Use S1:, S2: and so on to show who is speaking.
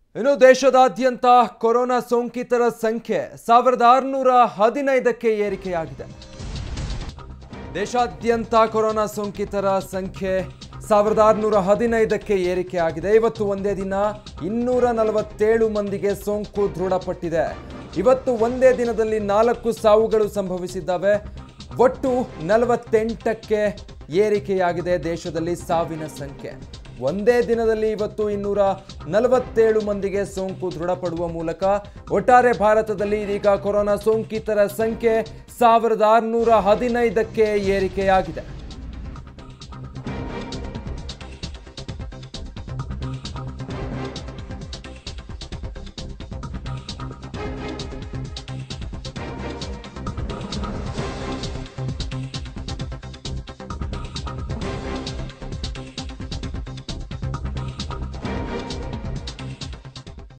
S1: ಇನ್ನು ದೇಶದಾದ್ಯಂತ ಕೊರೋನಾ ಸೋಂಕಿತರ ಸಂಖ್ಯೆ ಸಾವಿರದ ಆರುನೂರ ಹದಿನೈದಕ್ಕೆ ಏರಿಕೆಯಾಗಿದೆ ದೇಶಾದ್ಯಂತ ಕೊರೋನಾ ಸೋಂಕಿತರ ಸಂಖ್ಯೆ ಸಾವಿರದ ಆರುನೂರ ಹದಿನೈದಕ್ಕೆ ಏರಿಕೆಯಾಗಿದೆ ಇವತ್ತು ಒಂದೇ ದಿನ ಇನ್ನೂರ ನಲವತ್ತೇಳು ಮಂದಿಗೆ ಸೋಂಕು ದೃಢಪಟ್ಟಿದೆ ಇವತ್ತು ಒಂದೇ ದಿನದಲ್ಲಿ ನಾಲ್ಕು ಸಾವುಗಳು ಸಂಭವಿಸಿದ್ದಾವೆ ಒಟ್ಟು ನಲವತ್ತೆಂಟಕ್ಕೆ ಏರಿಕೆಯಾಗಿದೆ ದೇಶದಲ್ಲಿ ಸಾವಿನ ಸಂಖ್ಯೆ ಒಂದೇ ದಿನದಲ್ಲಿ ಇವತ್ತು ಇನ್ನೂರ ನಲವತ್ತೇಳು ಮಂದಿಗೆ ಸೋಂಕು ದೃಢಪಡುವ ಮೂಲಕ ಒಟ್ಟಾರೆ ಭಾರತದಲ್ಲಿ ಇದೀಗ ಕೊರೋನಾ ಸೋಂಕಿತರ ಸಂಖ್ಯೆ ಸಾವಿರದ ಆರುನೂರ ಹದಿನೈದಕ್ಕೆ ಏರಿಕೆಯಾಗಿದೆ